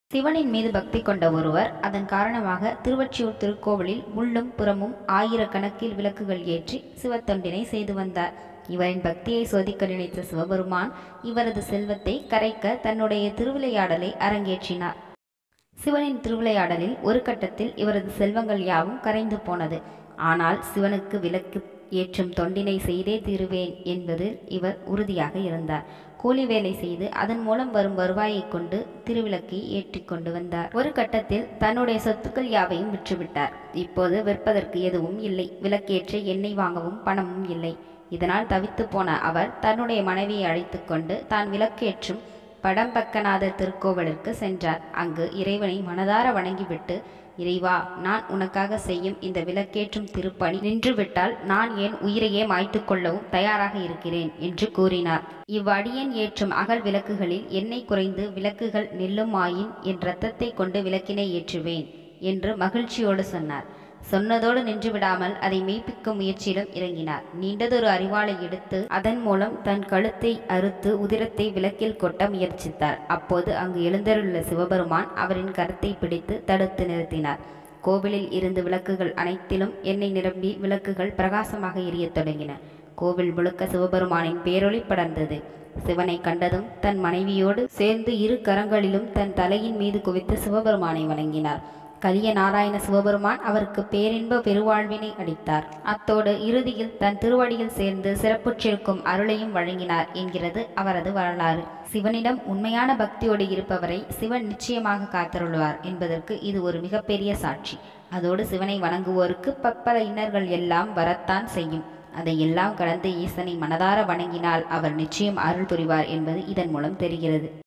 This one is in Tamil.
சிவனின் மீது பக்தி கொண்ட ஒருவர் அதன் காரணமாக திருவொற்றியூர் திருக்கோவிலில் முள்ளும் புறமும் ஆயிரக்கணக்கில் விளக்குகள் ஏற்றி சிவத்தொண்டினை செய்து வந்தார் இவரின் பக்தியை சோதிக்க நினைத்த சிவபெருமான் இவரது செல்வத்தை கரைக்க தன்னுடைய திருவிளையாடலை அரங்கேற்றினார் சிவனின் திருவிளையாடலில் ஒரு கட்டத்தில் இவரது செல்வங்கள் யாவும் கரைந்து போனது ஆனால் சிவனுக்கு விளக்கு ஏற்றும் தொண்டினை செய்தே தீருவேன் என்பதில் இவர் உறுதியாக இருந்தார் கூலி வேலை செய்து அதன் மூலம் வரும் வருவாயை கொண்டு திருவிளக்கை ஏற்றி கொண்டு வந்தார் ஒரு கட்டத்தில் தன்னுடைய சொத்துக்கள் யாவையும் விற்றுவிட்டார் இப்போது விற்பதற்கு எதுவும் இல்லை விளக்கேற்ற எண்ணெய் வாங்கவும் பணமும் இல்லை இதனால் தவித்து போன அவர் தன்னுடைய மனைவியை அழைத்து கொண்டு தான் விளக்கேற்றும் படம்பக்கநாதர் திருக்கோவிலிற்கு சென்றார் அங்கு இறைவனை மனதார வணங்கிவிட்டு இறைவா நான் உனக்காக செய்யும் இந்த விளக்கேற்றும் திருப்பணி நின்றுவிட்டால் நான் என் உயிரையே மாய்த்து கொள்ளவும் தயாராக இருக்கிறேன் என்று கூறினார் இவ்வடியன் ஏற்றும் அகல் விளக்குகளில் எண்ணெய் குறைந்து விளக்குகள் நெல்லுமாயின் என் இரத்தத்தை கொண்டு விளக்கினை ஏற்றுவேன் என்று மகிழ்ச்சியோடு சொன்னார் சொன்னதோடு நின்று விடாமல் அதை மெய்ப்பிக்கும் முயற்சியிலும் இறங்கினார் நீண்டதொரு அறிவாளை எடுத்து அதன் மூலம் தன் கழுத்தை அறுத்து உதிரத்தை விளக்கில் கொட்ட முயற்சித்தார் அப்போது அங்கு எழுந்தருள்ள சிவபெருமான் அவரின் கரத்தை பிடித்து தடுத்து நிறுத்தினார் கோவிலில் இருந்து விளக்குகள் அனைத்திலும் எண்ணெய் நிரம்பி விளக்குகள் பிரகாசமாக எரியத் தொடங்கின கோவில் முழுக்க சிவபெருமானின் பேரொளி படர்ந்தது சிவனை கண்டதும் தன் மனைவியோடு சேர்ந்து இரு கரங்களிலும் தன் தலையின் மீது குவித்து சிவபெருமானை வணங்கினார் கலிய நாராயண சிவபெருமான் அவருக்கு பேரின்ப பெருவாழ்வினை அளித்தார் அத்தோடு இறுதியில் தன் திருவடியில் சேர்ந்து சிறப்புற்றிருக்கும் அருளையும் வழங்கினார் என்கிறது அவரது வரலாறு சிவனிடம் உண்மையான பக்தியோடு இருப்பவரை சிவன் நிச்சயமாக காத்தருள்வார் என்பதற்கு இது ஒரு மிகப்பெரிய சாட்சி அதோடு சிவனை வணங்குவோருக்கு பற்பல இன்னர்கள் எல்லாம் வரத்தான் செய்யும் அதையெல்லாம் கடந்து ஈசனை மனதார வணங்கினால் அவர் நிச்சயம் அருள் புரிவார் என்பது இதன் மூலம் தெரிகிறது